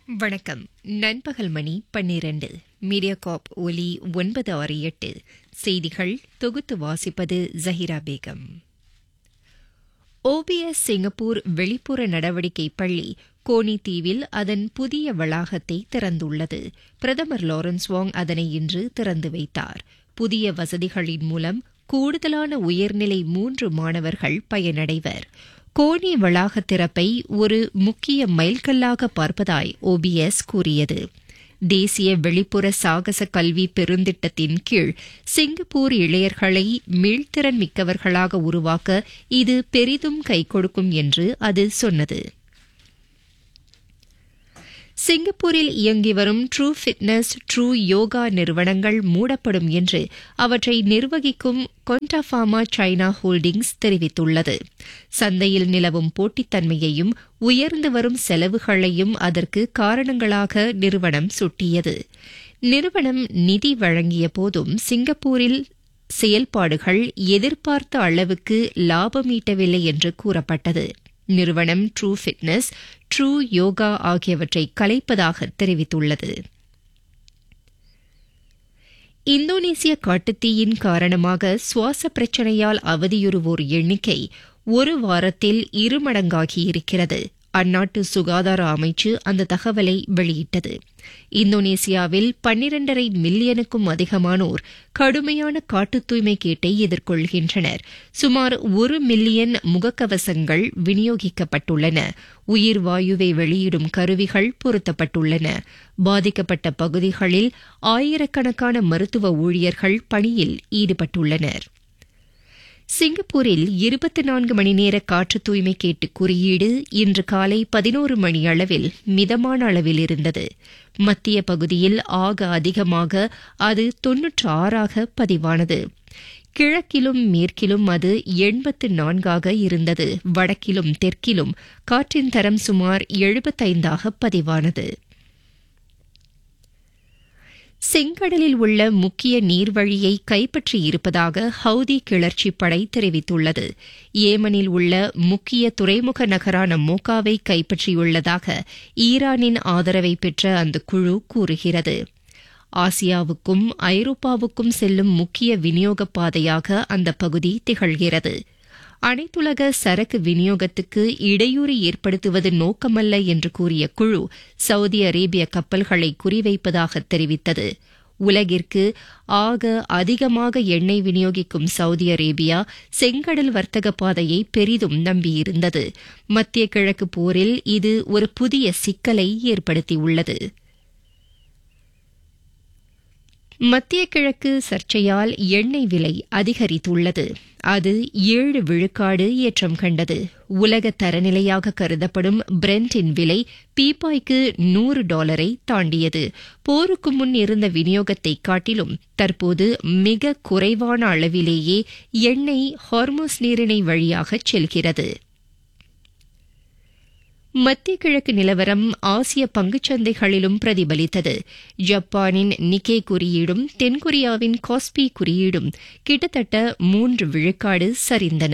வணக்கம் நண்பகல் மணி பன்னிரண்டு மீடியா காப் ஒலி ஒன்பது ஆறு எட்டு செய்திகள் தொகுத்து வாசிப்பது ஜஹிரா பேகம் ஓபிஎஸ் சிங்கப்பூர் வெளிப்புற நடவடிக்கை பள்ளி கோனி தீவில் அதன் புதிய வளாகத்தை திறந்துள்ளது பிரதமர் லாரன்ஸ் வாங் அதனை இன்று திறந்து வைத்தார் புதிய வசதிகளின் மூலம் கூடுதலான உயர்நிலை மூன்று மாணவர்கள் பயனடைவர் கோனி வளாக திறப்பை ஒரு முக்கிய மைல்கல்லாக பார்ப்பதாய் ஓபிஎஸ் கூறியது தேசிய வெளிப்புற சாகச கல்வி பெருந்திட்டத்தின் கீழ் சிங்கப்பூர் இளையர்களை மீள்திறன் மிக்கவர்களாக உருவாக்க இது பெரிதும் கை கொடுக்கும் என்று அது சொன்னது சிங்கப்பூரில் இயங்கி வரும் ட்ரூ ஃபிட்னஸ் ட்ரூ யோகா நிறுவனங்கள் மூடப்படும் என்று அவற்றை நிர்வகிக்கும் கொண்டாஃபார்மா சைனா ஹோல்டிங்ஸ் தெரிவித்துள்ளது சந்தையில் நிலவும் போட்டித்தன்மையையும் உயர்ந்து வரும் செலவுகளையும் அதற்கு காரணங்களாக நிறுவனம் சுட்டியது நிறுவனம் நிதி வழங்கிய போதும் சிங்கப்பூரில் செயல்பாடுகள் எதிர்பார்த்த அளவுக்கு லாபம் ஈட்டவில்லை என்று கூறப்பட்டது நிறுவனம் ட்ரூ ஃபிட்னஸ் ட்ரூ யோகா ஆகியவற்றை கலைப்பதாக தெரிவித்துள்ளது இந்தோனேசிய காட்டுத்தீயின் காரணமாக சுவாச பிரச்சினையால் அவதியுறுவோர் எண்ணிக்கை ஒரு வாரத்தில் இருமடங்காகியிருக்கிறது அந்நாட்டு சுகாதார அமைச்சு அந்த தகவலை வெளியிட்டது இந்தோனேசியாவில் பன்னிரண்டரை மில்லியனுக்கும் அதிகமானோர் கடுமையான காட்டு தூய்மை கேட்டை எதிர்கொள்கின்றனர் சுமார் ஒரு மில்லியன் முகக்கவசங்கள் விநியோகிக்கப்பட்டுள்ளன உயிர் வாயுவை வெளியிடும் கருவிகள் பொருத்தப்பட்டுள்ளன பாதிக்கப்பட்ட பகுதிகளில் ஆயிரக்கணக்கான மருத்துவ ஊழியர்கள் பணியில் ஈடுபட்டுள்ளனா் சிங்கப்பூரில் இருபத்தி நான்கு மணி நேர காற்று தூய்மை கேட்டு குறியீடு இன்று காலை பதினோரு மணி அளவில் மிதமான அளவில் இருந்தது மத்திய பகுதியில் ஆக அதிகமாக அது தொன்னூற்று ஆறாக பதிவானது கிழக்கிலும் மேற்கிலும் அது எண்பத்து நான்காக இருந்தது வடக்கிலும் தெற்கிலும் காற்றின் தரம் சுமார் எழுபத்தைந்தாக பதிவானது செங்கடலில் உள்ள முக்கிய நீர்வழியை கைப்பற்றியிருப்பதாக ஹவுதி கிளர்ச்சி படை தெரிவித்துள்ளது ஏமனில் உள்ள முக்கிய துறைமுக நகரான மோக்காவை கைப்பற்றியுள்ளதாக ஈரானின் ஆதரவை பெற்ற அந்த குழு கூறுகிறது ஆசியாவுக்கும் ஐரோப்பாவுக்கும் செல்லும் முக்கிய விநியோக பாதையாக அந்த பகுதி திகழ்கிறது அனைத்துலக சரக்கு விநியோகத்துக்கு இடையூறு ஏற்படுத்துவது நோக்கமல்ல என்று கூறிய குழு சவுதி அரேபிய கப்பல்களை குறிவைப்பதாக தெரிவித்தது உலகிற்கு ஆக அதிகமாக எண்ணெய் விநியோகிக்கும் சவுதி அரேபியா செங்கடல் வர்த்தக பாதையை பெரிதும் நம்பியிருந்தது மத்திய கிழக்கு போரில் இது ஒரு புதிய சிக்கலை ஏற்படுத்தியுள்ளது மத்திய கிழக்கு சர்ச்சையால் எண்ணெய் விலை அதிகரித்துள்ளது அது ஏழு விழுக்காடு ஏற்றம் கண்டது உலக தரநிலையாக கருதப்படும் பிரெண்டின் விலை பீப்பாய்க்கு நூறு டாலரை தாண்டியது போருக்கு முன் இருந்த விநியோகத்தை காட்டிலும் தற்போது மிக குறைவான அளவிலேயே எண்ணெய் ஹார்மோஸ் நீரிணை வழியாக செல்கிறது மத்திய கிழக்கு நிலவரம் ஆசிய பங்குச்சந்தைகளிலும் பிரதிபலித்தது ஜப்பானின் நிக்கே குறியீடும் தென்கொரியாவின் காஸ்பி குறியீடும் கிட்டத்தட்ட மூன்று விழுக்காடு சரிந்தன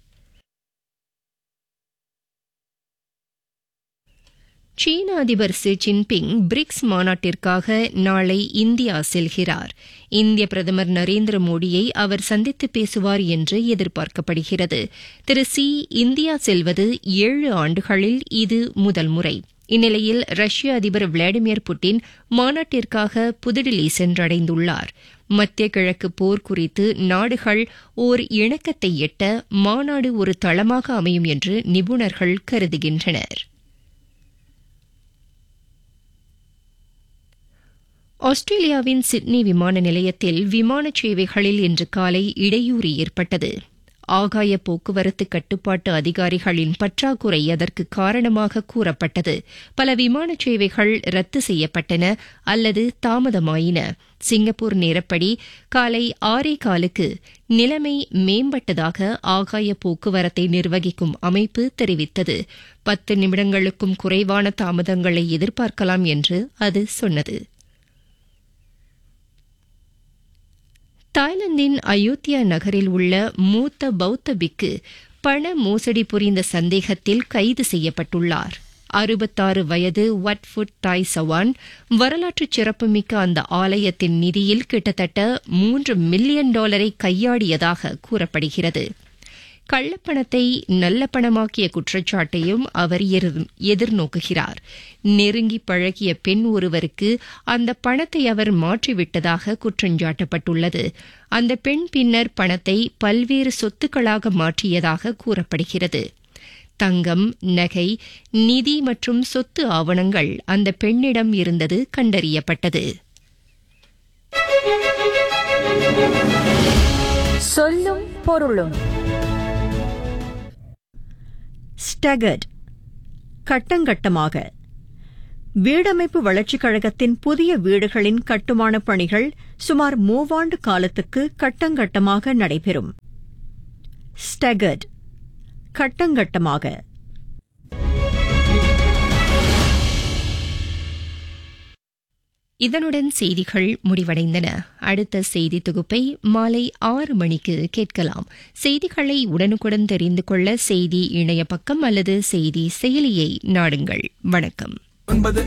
சீன அதிபர் ஷி ஜின்பிங் பிரிக்ஸ் மாநாட்டிற்காக நாளை இந்தியா செல்கிறார் இந்திய பிரதமர் நரேந்திர மோடியை அவர் சந்தித்து பேசுவார் என்று எதிர்பார்க்கப்படுகிறது திரு சி இந்தியா செல்வது ஏழு ஆண்டுகளில் இது முதல் முறை இந்நிலையில் ரஷ்ய அதிபர் விளாடிமிர் புட்டின் மாநாட்டிற்காக புதுடில்லி சென்றடைந்துள்ளார் மத்திய கிழக்கு போர் குறித்து நாடுகள் ஓர் இணக்கத்தை எட்ட மாநாடு ஒரு தளமாக அமையும் என்று நிபுணர்கள் கருதுகின்றனர் ஆஸ்திரேலியாவின் சிட்னி விமான நிலையத்தில் விமான சேவைகளில் இன்று காலை இடையூறு ஏற்பட்டது ஆகாய போக்குவரத்து கட்டுப்பாட்டு அதிகாரிகளின் பற்றாக்குறை அதற்கு காரணமாக கூறப்பட்டது பல விமான சேவைகள் ரத்து செய்யப்பட்டன அல்லது தாமதமாயின சிங்கப்பூர் நேரப்படி காலை ஆறே காலுக்கு நிலைமை மேம்பட்டதாக ஆகாய போக்குவரத்தை நிர்வகிக்கும் அமைப்பு தெரிவித்தது பத்து நிமிடங்களுக்கும் குறைவான தாமதங்களை எதிர்பார்க்கலாம் என்று அது சொன்னது தாய்லாந்தின் அயோத்தியா நகரில் உள்ள மூத்த பௌத்த பிக்கு பண மோசடி புரிந்த சந்தேகத்தில் கைது செய்யப்பட்டுள்ளார் அறுபத்தாறு வயது வட்ஃபுட் தாய் சவான் வரலாற்று சிறப்புமிக்க அந்த ஆலயத்தின் நிதியில் கிட்டத்தட்ட மூன்று மில்லியன் டாலரை கையாடியதாக கூறப்படுகிறது கள்ளப்பணத்தை நல்ல பணமாக்கிய குற்றச்சாட்டையும் அவர் எதிர்நோக்குகிறார் நெருங்கி பழகிய பெண் ஒருவருக்கு அந்த பணத்தை அவர் மாற்றிவிட்டதாக குற்றஞ்சாட்டப்பட்டுள்ளது அந்த பெண் பின்னர் பணத்தை பல்வேறு சொத்துக்களாக மாற்றியதாக கூறப்படுகிறது தங்கம் நகை நிதி மற்றும் சொத்து ஆவணங்கள் அந்த பெண்ணிடம் இருந்தது கண்டறியப்பட்டது சொல்லும் பொருளும் ஸ்டகர்ட் கட்டங்கட்டமாக வீடமைப்பு வளர்ச்சிக் கழகத்தின் புதிய வீடுகளின் கட்டுமானப் பணிகள் சுமார் மூவாண்டு காலத்துக்கு கட்டங்கட்டமாக நடைபெறும் ஸ்டகர்ட் கட்டங்கட்டமாக இதனுடன் செய்திகள் முடிவடைந்தன அடுத்த செய்தி தொகுப்பை மாலை ஆறு மணிக்கு கேட்கலாம் செய்திகளை உடனுக்குடன் தெரிந்து கொள்ள செய்தி இணைய பக்கம் அல்லது செய்தி செயலியை நாடுங்கள் வணக்கம் ஒன்பது